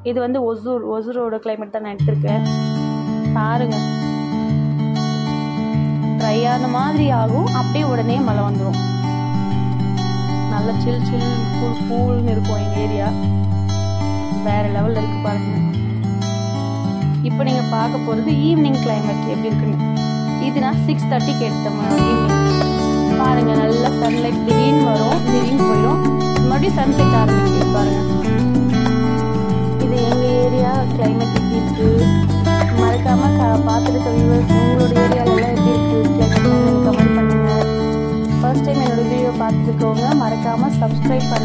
இது வந்து ஒசூர் ஒசூரோட கிளைமேட் தான் நான் எடுத்திருக்கேன் பாருங்க ட்ரையான மாதிரி ஆகும் அப்படியே உடனே மழை வந்துடும் நல்ல சில் சில் கூல் கூல்னு இருக்கும் எங்கள் ஏரியா வேற லெவலில் இருக்கு பாருங்க இப்போ நீங்கள் பார்க்க போகிறது ஈவினிங் கிளைமேட் எப்படி இருக்குன்னு இது நான் சிக்ஸ் தேர்ட்டிக்கு எடுத்தேன் ஈவினிங் பாருங்க நல்லா சன்லைட் திடீர்னு வரும் திடீர்னு போயிடும் மறுபடியும் சன்செட் ஆரம்பிக்குது பாருங்க இது எங்கள் ஏரியா கிளைமேட் எப்படி இருக்கு மறக்காம க பார்த்துருக்க வியூவர்ஸ் உங்களோட ஏரியாலெல்லாம் எப்படி இருக்கு கமெண்ட் பண்ணுங்க ஃபர்ஸ்ட் டைம் என்னோட வீடியோ பார்த்துருக்கவங்க மறக்காம சப்ஸ்கிரைப் பண்ணுங்க